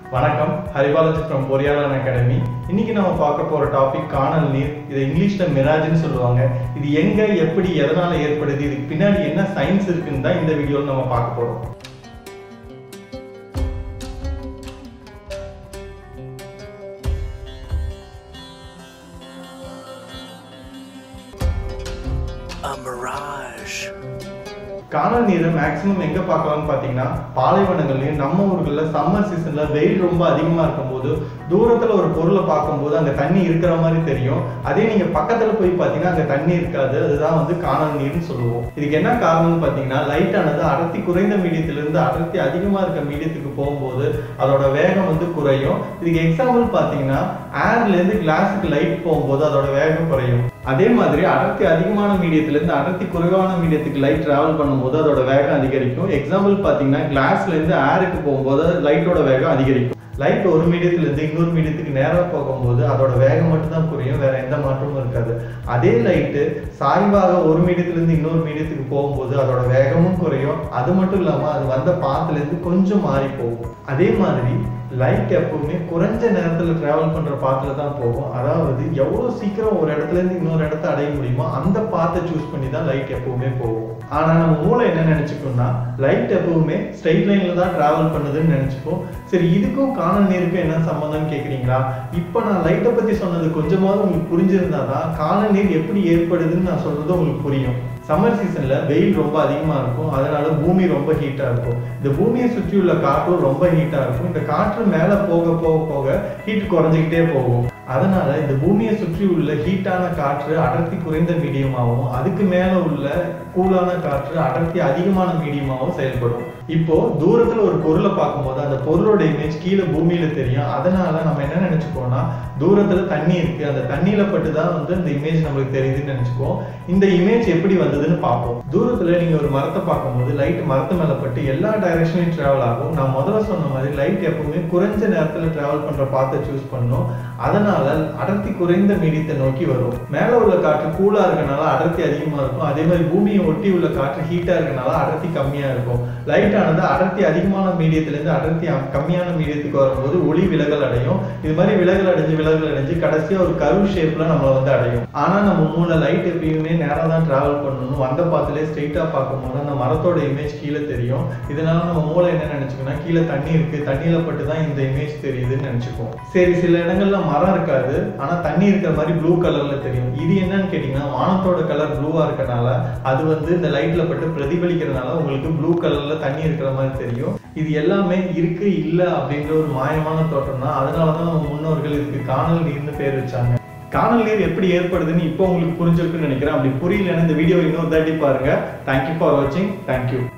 வணக்கம் ஹரிபாலஜி ஃப்ரம் பொறியாளர் அகாடமி இன்னைக்கு நம்ம பார்க்க போற டாபிக் காணல் நீர் இதை இங்கிலீஷ்ல மிராஜ்னு சொல்லுவாங்க இது எங்க எப்படி எதனால ஏற்படுது இதுக்கு பின்னாடி என்ன சயின்ஸ் இருக்குன்னு தான் இந்த வீடியோவில் நம்ம பார்க்க போறோம் A mirage. காணல் நீரை மேக்ஸிமம் எங்க பார்க்கலாம்னு பார்த்தீங்கன்னா பாலைவனங்கள்லயும் நம்ம ஊர்களில் சம்மர் சீசன்ல வெயில் ரொம்ப அதிகமா இருக்கும்போது தூரத்துல ஒரு பொருளை பார்க்கும்போது அங்க தண்ணி இருக்கிற மாதிரி தெரியும் அதே நீங்க பக்கத்துல போய் பார்த்தீங்கன்னா அங்க தண்ணி இருக்காது அதுதான் வந்து காணல் நீர்னு சொல்லுவோம் இதுக்கு என்ன காரணம்னு பார்த்தீங்கன்னா லைட் ஆனது அடர்த்தி குறைந்த மீடியத்திலிருந்து அடர்த்தி அதிகமா இருக்க மீடியத்துக்கு போகும்போது அதோட வேகம் வந்து குறையும் இதுக்கு எக்ஸாம்பிள் பார்த்தீங்கன்னா ஏர்ல இருந்து கிளாஸுக்கு லைட் போகும்போது அதோட வேகம் குறையும் அதே மாதிரி அடர்த்தி அதிகமான மீடியத்திலிருந்து அடர்த்தி குறைவான மீடியத்துக்கு லைட் டிராவல் பண்ணும்போது அதோட வேகம் அதிகரிக்கும் எக்ஸாம்பிள் பார்த்தீங்கன்னா கிளாஸ்ல இருந்து ஏருக்கு போகும்போது லைட்டோட வேகம் அதிகரிக்கும் லைட் ஒரு மீடியத்துல இருந்து இன்னொரு மீடியத்துக்கு நேரா போகும்போது அதோட வேகம் மட்டும் தான் குறையும் வேற எந்த மாற்றமும் இருக்காது அதே லைட்டு சாய்வாக ஒரு மீடியத்துல இருந்து இன்னொரு மீடியத்துக்கு போகும்போது அதோட வேகமும் குறையும் அது மட்டும் இல்லாம அது வந்த பாத்துல இருந்து கொஞ்சம் மாறி போகும் அதே மாதிரி லைட் எப்பவுமே குறைஞ்ச நேரத்துல டிராவல் பண்ற பாத்துல தான் போகும் அதாவது எவ்வளவு சீக்கிரம் ஒரு இடத்துல இருந்து இன்னொரு இடத்த அடைய முடியுமோ அந்த பாத்தை சூஸ் பண்ணி தான் லைட் எப்பவுமே போகும் ஆனா நம்ம மூளை என்ன நினைச்சுக்கோம்னா லைட் எப்பவுமே ஸ்ட்ரைட் லைன்ல தான் டிராவல் பண்ணுதுன்னு நினைச்சுப்போம் சரி இதுக்கும் காணல் நீருக்கும் என்ன சம்பந்தம்னு கேக்குறீங்களா இப்போ நான் லைட்டை பத்தி சொன்னது கொஞ்சமாவது உங்களுக்கு புரிஞ்சிருந்தா தான் காணல் நீர் எப்படி ஏற்படுதுன்னு நான் சொல்றது உங்களுக்கு புரியும் சம்மர் சீசன்ல வெயில் ரொம்ப அதிகமா இருக்கும் அதனால பூமி ரொம்ப ஹீட்டா இருக்கும் இந்த பூமியை சுற்றி உள்ள காற்றும் ரொம்ப ஹீட்டா இருக்கும் இந்த காற்று மேல போக போக போக ஹீட் குறைஞ்சிக்கிட்டே போகும் அதனால இந்த பூமியை சுற்றி உள்ள ஹீட்டான காற்று அடர்த்தி குறைந்த மீடியமாகவும் அதுக்கு மேல உள்ள கூலான காற்று அடர்த்தி அதிகமான மீடியமாகவும் செயல்படும் இப்போ தூரத்துல ஒரு பொருளை பார்க்கும்போது அந்த பொருளோட இமேஜ் கீழே பூமியில தெரியும் அதனால நம்ம என்ன நினைச்சுக்கோம்னா தூரத்துல தண்ணி இருக்கு அந்த தண்ணியில பட்டு தான் வந்து அந்த இமேஜ் நம்மளுக்கு தெரியுதுன்னு நினைச்சுக்கோம் இந்த இமேஜ் எப்படி வந்ததுன்னு பார்ப்போம் தூரத்துல நீங்க ஒரு மரத்தை பார்க்கும்போது லைட் மரத்து மேல பட்டு எல்லா டைரக்ஷனையும் டிராவல் ஆகும் நான் முதல்ல சொன்ன மாதிரி லைட் எப்பவுமே குறைஞ்ச நேரத்துல டிராவல் பண்ற பாத்தை சூஸ் பண்ணும் அதனால அடர்த்தி குறைந்த மீடியத்தை நோக்கி வரும் மேல உள்ள காற்று கூலா இருக்கனால அடர்த்தி அதிகமா இருக்கும் அதே மாதிரி பூமியை ஒட்டி உள்ள காற்று ஹீட்டா இருக்கனால அடர்த்தி கம்மியா இருக்கும் லைட் ஆனது அடர்த்தி அதிகமான மீடியத்துல இருந்து அடர்த்தி அ- கம்மியான மீடியத்துக்கு வரும்போது ஒளி விலகல் அடையும் இது மாதிரி விலகல் அடைஞ்சு விலகல் அடைஞ்சு கடைசியா ஒரு கர்வ் ஷேப்ல நம்மள வந்து அடையும் ஆனா நம்ம மூளை லைட் எப்பயுமே நேரா தான் டிராவல் பண்ணணும் வந்த பாத்திலே ஸ்ட்ரெயிட்டா பார்க்கும்போது அந்த மரத்தோட இமேஜ் கீழே தெரியும் இதனால நம்ம மூளை என்ன நினைச்சுக்கோன்னா கீழே தண்ணி இருக்கு தண்ணியில பட்டு தான் இந்த இமேஜ் தெரியுதுன்னு நினைச்சுக்கோம் சரி சில இடங்கள்ல மரம் இருக்காது ஆனா தண்ணி இருக்கிற மாதிரி ப்ளூ கலர்ல தெரியும் இது என்னன்னு கேட்டீங்கன்னா வானத்தோட கலர் ப்ளூவா இருக்கனால அது வந்து இந்த லைட்ல பட்டு பிரதிபலிக்கிறதுனால உங்களுக்கு ப்ளூ கலர்ல தண்ணி இருக்கிற மாதிரி தெரியும் இது எல்லாமே இருக்கு இல்ல அப்படின்ற ஒரு மாயமான தோற்றம் தான் அதனாலதான் நம்ம முன்னோர்கள் இதுக்கு காணல் நீர்னு பேர் வச்சாங்க காணல் நீர் எப்படி ஏற்படுதுன்னு இப்போ உங்களுக்கு புரிஞ்சிருக்குன்னு நினைக்கிறேன் அப்படி புரியலன்னு இந்த வீடியோ இன்னொரு தாட்டி பாருங்க தேங்க்யூ ஃபார் வாட்சிங் தேங்க்யூ